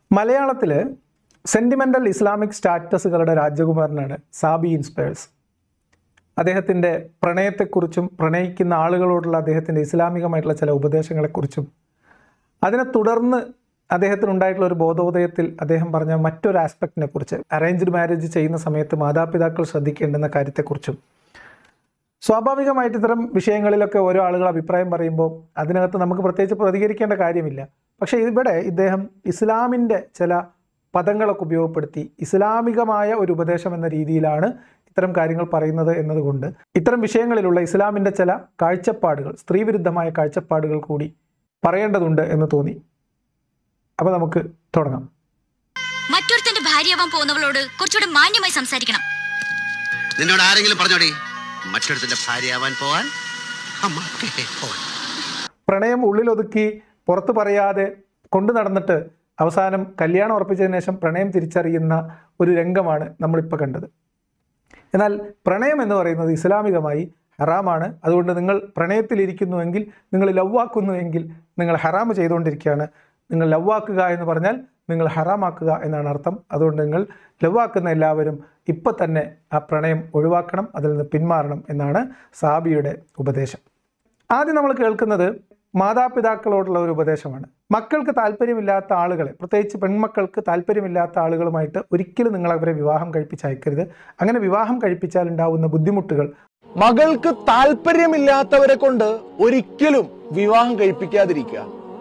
മലയാളത്തിൽ sentimental Islamic സ്റ്റാറ്റസുകളുടെ രാജകുമാരനാണ് സാബി ഇൻസ്പയേഴ്സ് അദ്ദേഹത്തിൻ്റെ പ്രണയത്തെക്കുറിച്ചും പ്രണയിക്കുന്ന ആളുകളോടുള്ള അദ്ദേഹത്തിൻ്റെ ഇസ്ലാമികമായിട്ടുള്ള ചില ഉപദേശങ്ങളെക്കുറിച്ചും അതിനെ തുടർന്ന് അദ്ദേഹത്തിനുണ്ടായിട്ടുള്ള ഒരു ബോധോദയത്തിൽ അദ്ദേഹം പറഞ്ഞ മറ്റൊരു ആസ്പെക്റ്റിനെ കുറിച്ച് അറേഞ്ച്ഡ് മാരേജ് ചെയ്യുന്ന സമയത്ത് മാതാപിതാക്കൾ ശ്രദ്ധിക്കേണ്ടുന്ന കാര്യത്തെക്കുറിച്ചും സ്വാഭാവികമായിട്ട് ഇത്തരം വിഷയങ്ങളിലൊക്കെ ഓരോ ആളുകൾ അഭിപ്രായം പറയുമ്പോൾ അതിനകത്ത് നമുക്ക് പ്രത്യേകിച്ച് പ്രതികരിക്കേണ്ട കാര്യമില്ല പക്ഷേ ഇവിടെ ഇദ്ദേഹം ഇസ്ലാമിൻ്റെ ചില പദങ്ങളൊക്കെ ഉപയോഗപ്പെടുത്തി ഇസ്ലാമികമായ ഒരു ഉപദേശം എന്ന രീതിയിലാണ് ഇത്തരം കാര്യങ്ങൾ പറയുന്നത് എന്നതുകൊണ്ട് ഇത്തരം വിഷയങ്ങളിലുള്ള ഇസ്ലാമിൻ്റെ ചില കാഴ്ചപ്പാടുകൾ സ്ത്രീവിരുദ്ധമായ കാഴ്ചപ്പാടുകൾ കൂടി പറയേണ്ടതുണ്ട് എന്ന് തോന്നി അപ്പോൾ നമുക്ക് തുടങ്ങാം മറ്റൊരുത്തന്റെ ഭാര്യയാവാൻ പോകുന്നവളോട് കുറച്ചുകൂടെ മാന്യമായി സംസാരിക്കണം നിന്നോട് ആരെങ്കിലും പറഞ്ഞോടി മറ്റൊരുത്തിന്റെ ഭാര്യയാവാൻ പോവാൻ അമ്മക്കേ പോവാൻ പ്രണയം ഉള്ളിലൊതുക്കി പുറത്ത് പറയാതെ കൊണ്ടു നടന്നിട്ട് അവസാനം കല്യാണം ഉറപ്പിച്ചതിന് ശേഷം പ്രണയം തിരിച്ചറിയുന്ന ഒരു രംഗമാണ് നമ്മളിപ്പോൾ കണ്ടത് എന്നാൽ പ്രണയം എന്ന് പറയുന്നത് ഇസ്ലാമികമായി ഹറാമാണ് അതുകൊണ്ട് നിങ്ങൾ പ്രണയത്തിലിരിക്കുന്നുവെങ്കിൽ നിങ്ങൾ ലവ്വാക്കുന്നുവെങ്കിൽ നിങ്ങൾ ഹറാമ് ചെയ്തുകൊണ്ടിരിക്കുകയാണ് നിങ്ങൾ ലവ്വാക്കുക എന്ന് പറഞ്ഞാൽ നിങ്ങൾ ഹറാമാക്കുക എന്നാണ് അർത്ഥം അതുകൊണ്ട് നിങ്ങൾ ലവ്വാക്കുന്ന എല്ലാവരും ഇപ്പം തന്നെ ആ പ്രണയം ഒഴിവാക്കണം അതിൽ നിന്ന് പിന്മാറണം എന്നാണ് സാബിയുടെ ഉപദേശം ആദ്യം നമ്മൾ കേൾക്കുന്നത് മാതാപിതാക്കളോടുള്ള ഒരു ഉപദേശമാണ് മക്കൾക്ക് താല്പര്യമില്ലാത്ത ആളുകളെ പ്രത്യേകിച്ച് പെൺമക്കൾക്ക് താല്പര്യമില്ലാത്ത ആളുകളുമായിട്ട് ഒരിക്കലും നിങ്ങൾ അവരെ വിവാഹം കഴിപ്പിച്ചയക്കരുത് അങ്ങനെ വിവാഹം കഴിപ്പിച്ചാൽ ഉണ്ടാവുന്ന ബുദ്ധിമുട്ടുകൾ മകൾക്ക് താല്പര്യമില്ലാത്തവരെ കൊണ്ട് ഒരിക്കലും വിവാഹം കഴിപ്പിക്കാതിരിക്കുക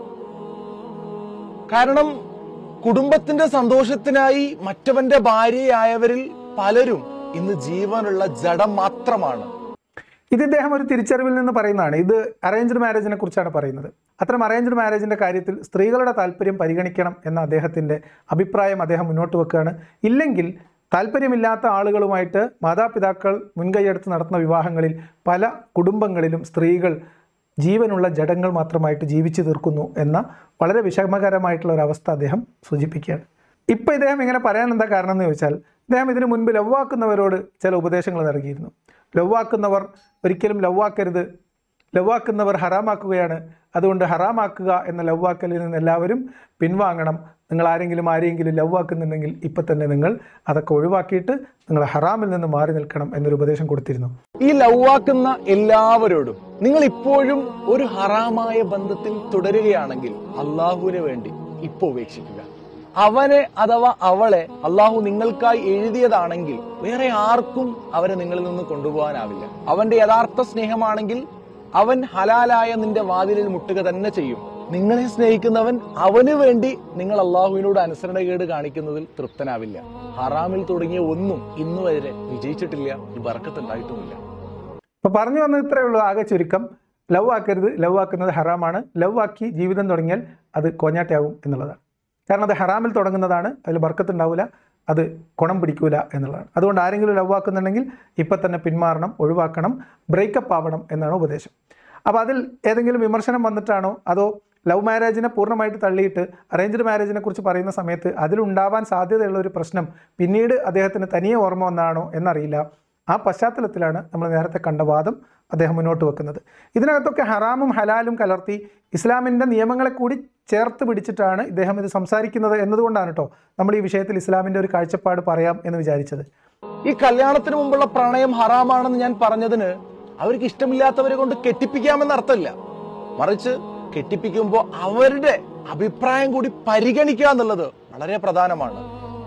കാരണം കുടുംബത്തിന്റെ സന്തോഷത്തിനായി മറ്റവന്റെ ഭാര്യയായവരിൽ പലരും ഇന്ന് ജീവനുള്ള ജഡം മാത്രമാണ് ഇത് ഇദ്ദേഹം ഒരു തിരിച്ചറിവിൽ നിന്ന് പറയുന്നതാണ് ഇത് അറേഞ്ച്ഡ് മാരേജിനെ കുറിച്ചാണ് പറയുന്നത് അത്തരം അറേഞ്ച്ഡ് മാരേജിൻ്റെ കാര്യത്തിൽ സ്ത്രീകളുടെ താല്പര്യം പരിഗണിക്കണം എന്ന അദ്ദേഹത്തിൻ്റെ അഭിപ്രായം അദ്ദേഹം മുന്നോട്ട് വെക്കുകയാണ് ഇല്ലെങ്കിൽ താല്പര്യമില്ലാത്ത ആളുകളുമായിട്ട് മാതാപിതാക്കൾ മുൻകൈയെടുത്ത് നടത്തുന്ന വിവാഹങ്ങളിൽ പല കുടുംബങ്ങളിലും സ്ത്രീകൾ ജീവനുള്ള ജഡങ്ങൾ മാത്രമായിട്ട് ജീവിച്ചു തീർക്കുന്നു എന്ന വളരെ വിഷമകരമായിട്ടുള്ള ഒരു അവസ്ഥ അദ്ദേഹം സൂചിപ്പിക്കുകയാണ് ഇപ്പം ഇദ്ദേഹം ഇങ്ങനെ പറയാൻ എന്താ കാരണം എന്ന് ചോദിച്ചാൽ ഇദ്ദേഹം ഇതിനു മുൻപ് ലവ്വാക്കുന്നവരോട് ചില ഉപദേശങ്ങൾ നൽകിയിരുന്നു ലവ്വാക്കുന്നവർ ഒരിക്കലും ലവ്വാക്കരുത് ലവ്വാക്കുന്നവർ ഹറാമാക്കുകയാണ് അതുകൊണ്ട് ഹറാമാക്കുക എന്ന ലവ്വാക്കലിൽ നിന്ന് എല്ലാവരും പിൻവാങ്ങണം നിങ്ങൾ ആരെങ്കിലും ആരെങ്കിലും ലവ്വാക്കുന്നുണ്ടെങ്കിൽ ഇപ്പം തന്നെ നിങ്ങൾ അതൊക്കെ ഒഴിവാക്കിയിട്ട് നിങ്ങൾ ഹറാമിൽ നിന്ന് മാറി നിൽക്കണം എന്നൊരു ഉപദേശം കൊടുത്തിരുന്നു ഈ ലവാക്കുന്ന എല്ലാവരോടും നിങ്ങൾ ഇപ്പോഴും ഒരു ഹറാമായ ബന്ധത്തിൽ തുടരുകയാണെങ്കിൽ അള്ളാഹുവിന് വേണ്ടി ഇപ്പൊ ഉപേക്ഷിക്കുക അവനെ അഥവാ അവളെ അള്ളാഹു നിങ്ങൾക്കായി എഴുതിയതാണെങ്കിൽ വേറെ ആർക്കും അവരെ നിങ്ങളിൽ നിന്ന് കൊണ്ടുപോകാനാവില്ല അവന്റെ യഥാർത്ഥ സ്നേഹമാണെങ്കിൽ അവൻ ഹലാലായ നിന്റെ വാതിലിൽ മുട്ടുക തന്നെ ചെയ്യും നിങ്ങളെ സ്നേഹിക്കുന്നവൻ അവന് വേണ്ടി നിങ്ങൾ അള്ളാഹുവിനോട് അനുസരണകേട് കാണിക്കുന്നതിൽ തൃപ്തനാവില്ല ഹറാമിൽ തുടങ്ങിയ ഒന്നും ഇന്നു വരെ വിജയിച്ചിട്ടില്ല ഈ ബർക്കത്തുണ്ടായിട്ടുമില്ല അപ്പോൾ പറഞ്ഞു വന്നത് ഇത്രയേ ഉള്ളൂ ആകെ ചുരുക്കം ലവ് ആക്കരുത് ലവ് ആക്കുന്നത് ഹറാമാണ് ലവ് ആക്കി ജീവിതം തുടങ്ങിയാൽ അത് കോഞ്ഞാട്ടയാവും എന്നുള്ളതാണ് കാരണം അത് ഹറാമിൽ തുടങ്ങുന്നതാണ് അതിൽ ബർക്കത്തുണ്ടാവില്ല അത് കുണം പിടിക്കൂല എന്നുള്ളതാണ് അതുകൊണ്ട് ആരെങ്കിലും ലവ് ആക്കുന്നുണ്ടെങ്കിൽ ഇപ്പം തന്നെ പിന്മാറണം ഒഴിവാക്കണം ബ്രേക്കപ്പ് ആവണം എന്നാണ് ഉപദേശം അപ്പോൾ അതിൽ ഏതെങ്കിലും വിമർശനം വന്നിട്ടാണോ അതോ ലവ് മാരേജിനെ പൂർണ്ണമായിട്ട് തള്ളിയിട്ട് അറേഞ്ച്ഡ് മാരേജിനെ കുറിച്ച് പറയുന്ന സമയത്ത് അതിലുണ്ടാവാൻ സാധ്യതയുള്ള ഒരു പ്രശ്നം പിന്നീട് അദ്ദേഹത്തിന് തനിയെ ഓർമ്മ വന്നാണോ എന്നറിയില്ല ആ പശ്ചാത്തലത്തിലാണ് നമ്മൾ നേരത്തെ കണ്ട വാദം അദ്ദേഹം മുന്നോട്ട് വെക്കുന്നത് ഇതിനകത്തൊക്കെ ഹറാമും ഹലാലും കലർത്തി ഇസ്ലാമിൻ്റെ നിയമങ്ങളെ കൂടി ചേർത്ത് പിടിച്ചിട്ടാണ് ഇദ്ദേഹം ഇത് സംസാരിക്കുന്നത് എന്നതുകൊണ്ടാണ് കേട്ടോ നമ്മൾ ഈ വിഷയത്തിൽ ഇസ്ലാമിൻ്റെ ഒരു കാഴ്ചപ്പാട് പറയാം എന്ന് വിചാരിച്ചത് ഈ കല്യാണത്തിന് മുമ്പുള്ള പ്രണയം ഹറാമാണെന്ന് ഞാൻ പറഞ്ഞതിന് അവർക്ക് ഇഷ്ടമില്ലാത്തവരെ കൊണ്ട് കെട്ടിപ്പിക്കാമെന്ന് അർത്ഥമില്ല മറിച്ച് കെട്ടിപ്പിക്കുമ്പോൾ അവരുടെ അഭിപ്രായം കൂടി പരിഗണിക്കുക എന്നുള്ളത് വളരെ പ്രധാനമാണ്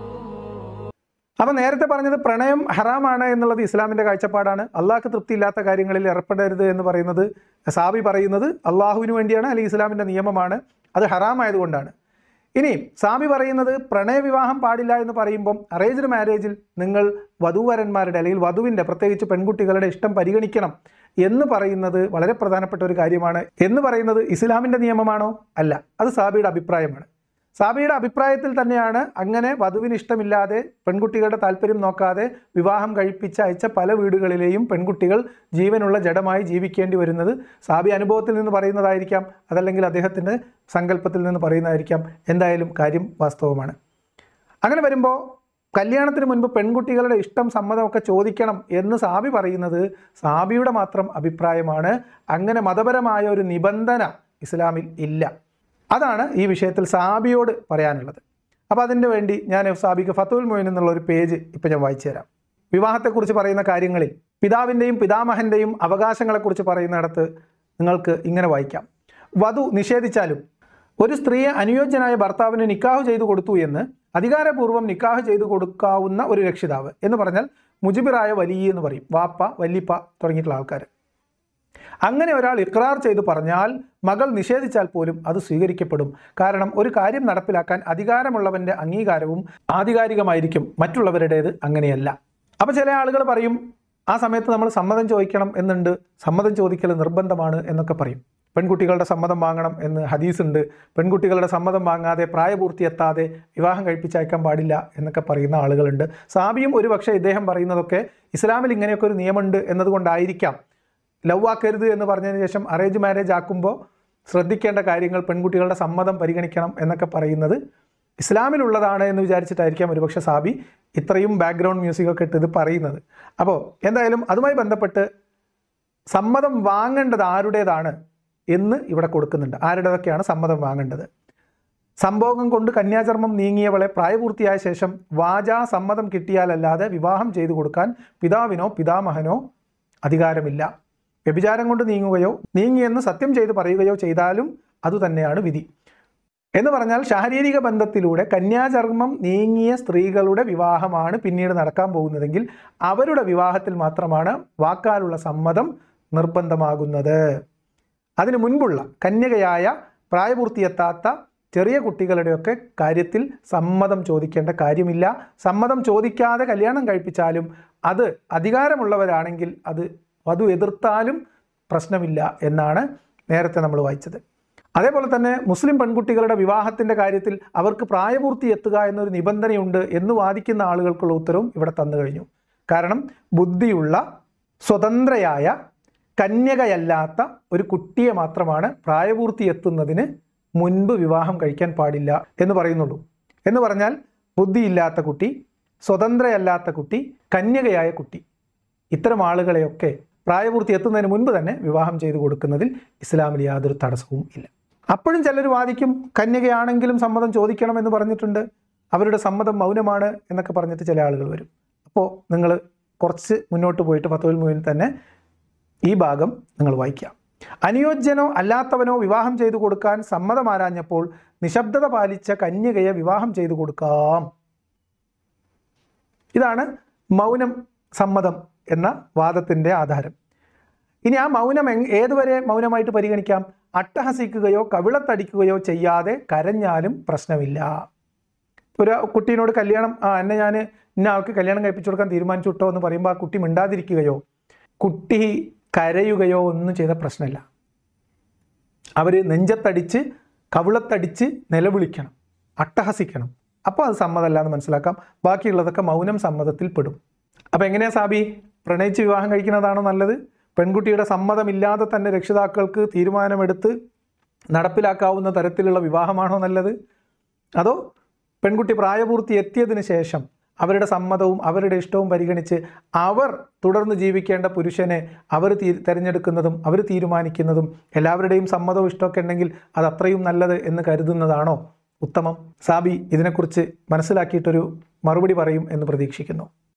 അപ്പോൾ നേരത്തെ പറഞ്ഞത് പ്രണയം ഹറാമാണ് എന്നുള്ളത് ഇസ്ലാമിൻ്റെ കാഴ്ചപ്പാടാണ് അള്ളാഹ്ക്ക് തൃപ്തിയില്ലാത്ത കാര്യങ്ങളിൽ ഏർപ്പെടരുത് എന്ന് പറയുന്നത് സാബി പറയുന്നത് അള്ളാഹുവിന് വേണ്ടിയാണ് അല്ലെങ്കിൽ ഇസ്ലാമിൻ്റെ നിയമമാണ് അത് ഹറാമായതുകൊണ്ടാണ് ഇനി സാബി പറയുന്നത് പ്രണയവിവാഹം പാടില്ല എന്ന് പറയുമ്പം അറേഞ്ച്ഡ് മാരേജിൽ നിങ്ങൾ വധൂവരന്മാരുടെ അല്ലെങ്കിൽ വധുവിൻ്റെ പ്രത്യേകിച്ച് പെൺകുട്ടികളുടെ ഇഷ്ടം പരിഗണിക്കണം എന്ന് പറയുന്നത് വളരെ പ്രധാനപ്പെട്ട ഒരു കാര്യമാണ് എന്ന് പറയുന്നത് ഇസ്ലാമിൻ്റെ നിയമമാണോ അല്ല അത് സാബിയുടെ അഭിപ്രായമാണ് സാബിയുടെ അഭിപ്രായത്തിൽ തന്നെയാണ് അങ്ങനെ വധുവിന് ഇഷ്ടമില്ലാതെ പെൺകുട്ടികളുടെ താല്പര്യം നോക്കാതെ വിവാഹം കഴിപ്പിച്ച് അയച്ച പല വീടുകളിലെയും പെൺകുട്ടികൾ ജീവനുള്ള ജഡമായി ജീവിക്കേണ്ടി വരുന്നത് സാബി അനുഭവത്തിൽ നിന്ന് പറയുന്നതായിരിക്കാം അതല്ലെങ്കിൽ അദ്ദേഹത്തിൻ്റെ സങ്കല്പത്തിൽ നിന്ന് പറയുന്നതായിരിക്കാം എന്തായാലും കാര്യം വാസ്തവമാണ് അങ്ങനെ വരുമ്പോൾ കല്യാണത്തിന് മുൻപ് പെൺകുട്ടികളുടെ ഇഷ്ടം സമ്മതമൊക്കെ ചോദിക്കണം എന്ന് സാബി പറയുന്നത് സാബിയുടെ മാത്രം അഭിപ്രായമാണ് അങ്ങനെ മതപരമായ ഒരു നിബന്ധന ഇസ്ലാമിൽ ഇല്ല അതാണ് ഈ വിഷയത്തിൽ സാബിയോട് പറയാനുള്ളത് അപ്പോൾ അതിൻ്റെ വേണ്ടി ഞാൻ സാബിക്ക് ഫത്തുൽ മൊയിൻ എന്നുള്ള ഒരു പേജ് ഇപ്പം ഞാൻ വായിച്ചു തരാം വിവാഹത്തെക്കുറിച്ച് പറയുന്ന കാര്യങ്ങളിൽ പിതാവിൻ്റെയും പിതാമഹൻ്റെയും അവകാശങ്ങളെക്കുറിച്ച് പറയുന്നിടത്ത് നിങ്ങൾക്ക് ഇങ്ങനെ വായിക്കാം വധു നിഷേധിച്ചാലും ഒരു സ്ത്രീയെ അനുയോജ്യനായ ഭർത്താവിന് നിക്കാഹ് ചെയ്തു കൊടുത്തു എന്ന് അധികാരപൂർവ്വം നിക്കാഹ് ചെയ്തു കൊടുക്കാവുന്ന ഒരു രക്ഷിതാവ് എന്ന് പറഞ്ഞാൽ മുജിബിറായ വലിയ എന്ന് പറയും വാപ്പ വല്ലിപ്പ തുടങ്ങിയിട്ടുള്ള ആൾക്കാർ അങ്ങനെ ഒരാൾ ഇക്രാർ ചെയ്തു പറഞ്ഞാൽ മകൾ നിഷേധിച്ചാൽ പോലും അത് സ്വീകരിക്കപ്പെടും കാരണം ഒരു കാര്യം നടപ്പിലാക്കാൻ അധികാരമുള്ളവന്റെ അംഗീകാരവും ആധികാരികമായിരിക്കും മറ്റുള്ളവരുടേത് അങ്ങനെയല്ല അപ്പോൾ ചില ആളുകൾ പറയും ആ സമയത്ത് നമ്മൾ സമ്മതം ചോദിക്കണം എന്നുണ്ട് സമ്മതം ചോദിക്കൽ നിർബന്ധമാണ് എന്നൊക്കെ പറയും പെൺകുട്ടികളുടെ സമ്മതം വാങ്ങണം എന്ന് ഹദീസ് ഉണ്ട് പെൺകുട്ടികളുടെ സമ്മതം വാങ്ങാതെ പ്രായപൂർത്തി എത്താതെ വിവാഹം കഴിപ്പിച്ചയക്കാൻ പാടില്ല എന്നൊക്കെ പറയുന്ന ആളുകളുണ്ട് സാബിയും ഒരു പക്ഷേ ഇദ്ദേഹം പറയുന്നതൊക്കെ ഇസ്ലാമിൽ ഇങ്ങനെയൊക്കെ ഒരു നിയമമുണ്ട് എന്നതുകൊണ്ടായിരിക്കാം ലവ് ആക്കരുത് എന്ന് പറഞ്ഞതിന് ശേഷം അറേഞ്ച് മാരേജ് ആക്കുമ്പോൾ ശ്രദ്ധിക്കേണ്ട കാര്യങ്ങൾ പെൺകുട്ടികളുടെ സമ്മതം പരിഗണിക്കണം എന്നൊക്കെ പറയുന്നത് ഇസ്ലാമിലുള്ളതാണ് എന്ന് വിചാരിച്ചിട്ടായിരിക്കാം ഒരുപക്ഷെ സാബി ഇത്രയും ബാക്ക്ഗ്രൗണ്ട് മ്യൂസിക്കൊക്കെ ഇട്ട് ഇത് പറയുന്നത് അപ്പോൾ എന്തായാലും അതുമായി ബന്ധപ്പെട്ട് സമ്മതം വാങ്ങേണ്ടത് ആരുടേതാണ് എന്ന് ഇവിടെ കൊടുക്കുന്നുണ്ട് ആരുടേതൊക്കെയാണ് സമ്മതം വാങ്ങേണ്ടത് സംഭോഗം കൊണ്ട് കന്യാചർമ്മം നീങ്ങിയവളെ പ്രായപൂർത്തിയായ ശേഷം വാചാ സമ്മതം കിട്ടിയാലല്ലാതെ വിവാഹം ചെയ്തു കൊടുക്കാൻ പിതാവിനോ പിതാമഹനോ അധികാരമില്ല വ്യഭിചാരം കൊണ്ട് നീങ്ങുകയോ നീങ്ങിയെന്ന് സത്യം ചെയ്ത് പറയുകയോ ചെയ്താലും അതുതന്നെയാണ് വിധി എന്ന് പറഞ്ഞാൽ ശാരീരിക ബന്ധത്തിലൂടെ കന്യാചർമ്മം നീങ്ങിയ സ്ത്രീകളുടെ വിവാഹമാണ് പിന്നീട് നടക്കാൻ പോകുന്നതെങ്കിൽ അവരുടെ വിവാഹത്തിൽ മാത്രമാണ് വാക്കാലുള്ള സമ്മതം നിർബന്ധമാകുന്നത് അതിനു മുൻപുള്ള കന്യകയായ പ്രായപൂർത്തിയെത്താത്ത ചെറിയ കുട്ടികളുടെയൊക്കെ കാര്യത്തിൽ സമ്മതം ചോദിക്കേണ്ട കാര്യമില്ല സമ്മതം ചോദിക്കാതെ കല്യാണം കഴിപ്പിച്ചാലും അത് അധികാരമുള്ളവരാണെങ്കിൽ അത് വധു എതിർത്താലും പ്രശ്നമില്ല എന്നാണ് നേരത്തെ നമ്മൾ വായിച്ചത് അതേപോലെ തന്നെ മുസ്ലിം പെൺകുട്ടികളുടെ വിവാഹത്തിൻ്റെ കാര്യത്തിൽ അവർക്ക് പ്രായപൂർത്തി എത്തുക എന്നൊരു നിബന്ധനയുണ്ട് എന്ന് വാദിക്കുന്ന ആളുകൾക്കുള്ള ഉത്തരവും ഇവിടെ തന്നു കഴിഞ്ഞു കാരണം ബുദ്ധിയുള്ള സ്വതന്ത്രയായ കന്യകയല്ലാത്ത ഒരു കുട്ടിയെ മാത്രമാണ് പ്രായപൂർത്തി എത്തുന്നതിന് മുൻപ് വിവാഹം കഴിക്കാൻ പാടില്ല എന്ന് പറയുന്നുള്ളൂ എന്ന് പറഞ്ഞാൽ ബുദ്ധിയില്ലാത്ത കുട്ടി സ്വതന്ത്രയല്ലാത്ത കുട്ടി കന്യകയായ കുട്ടി ഇത്തരം ആളുകളെയൊക്കെ പ്രായപൂർത്തി എത്തുന്നതിന് മുൻപ് തന്നെ വിവാഹം ചെയ്തു കൊടുക്കുന്നതിൽ ഇസ്ലാമിൽ യാതൊരു തടസ്സവും ഇല്ല അപ്പോഴും ചിലർ വാദിക്കും കന്യകയാണെങ്കിലും സമ്മതം ചോദിക്കണം എന്ന് പറഞ്ഞിട്ടുണ്ട് അവരുടെ സമ്മതം മൗനമാണ് എന്നൊക്കെ പറഞ്ഞിട്ട് ചില ആളുകൾ വരും അപ്പോൾ നിങ്ങൾ കുറച്ച് മുന്നോട്ട് പോയിട്ട് ഫത്തുൽ മുവിൻ തന്നെ ഈ ഭാഗം നിങ്ങൾ വായിക്കാം അനുയോജ്യനോ അല്ലാത്തവനോ വിവാഹം ചെയ്തു കൊടുക്കാൻ സമ്മതമാരാഞ്ഞപ്പോൾ നിശബ്ദത പാലിച്ച കന്യകയെ വിവാഹം ചെയ്തു കൊടുക്കാം ഇതാണ് മൗനം സമ്മതം എന്ന വാദത്തിൻ്റെ ആധാരം ഇനി ആ മൗനം എങ് ഏതുവരെ മൗനമായിട്ട് പരിഗണിക്കാം അട്ടഹസിക്കുകയോ കവിളത്തടിക്കുകയോ ചെയ്യാതെ കരഞ്ഞാലും പ്രശ്നമില്ല ഒരു കുട്ടീനോട് കല്യാണം ആ എന്നെ ഞാൻ ഇന്ന ആൾക്ക് കല്യാണം കഴിപ്പിച്ചു കൊടുക്കാൻ തീരുമാനിച്ചു വിട്ടോ എന്ന് പറയുമ്പോൾ ആ കുട്ടി മിണ്ടാതിരിക്കുകയോ കുട്ടി കരയുകയോ ഒന്നും ചെയ്ത പ്രശ്നമില്ല അവർ നെഞ്ചത്തടിച്ച് കവിളത്തടിച്ച് നിലവിളിക്കണം അട്ടഹസിക്കണം അപ്പോൾ അത് സമ്മതമല്ല എന്ന് മനസ്സിലാക്കാം ബാക്കിയുള്ളതൊക്കെ മൗനം സമ്മതത്തിൽ പെടും അപ്പോൾ എങ്ങനെയാ സാബി പ്രണയിച്ച് വിവാഹം കഴിക്കുന്നതാണോ നല്ലത് പെൺകുട്ടിയുടെ സമ്മതമില്ലാതെ തന്നെ രക്ഷിതാക്കൾക്ക് തീരുമാനമെടുത്ത് നടപ്പിലാക്കാവുന്ന തരത്തിലുള്ള വിവാഹമാണോ നല്ലത് അതോ പെൺകുട്ടി പ്രായപൂർത്തി എത്തിയതിന് ശേഷം അവരുടെ സമ്മതവും അവരുടെ ഇഷ്ടവും പരിഗണിച്ച് അവർ തുടർന്ന് ജീവിക്കേണ്ട പുരുഷനെ അവർ തീ തിരഞ്ഞെടുക്കുന്നതും അവർ തീരുമാനിക്കുന്നതും എല്ലാവരുടെയും സമ്മതവും ഇഷ്ടമൊക്കെ ഉണ്ടെങ്കിൽ അത് അത്രയും നല്ലത് എന്ന് കരുതുന്നതാണോ ഉത്തമം സാബി ഇതിനെക്കുറിച്ച് മനസ്സിലാക്കിയിട്ടൊരു മറുപടി പറയും എന്ന് പ്രതീക്ഷിക്കുന്നു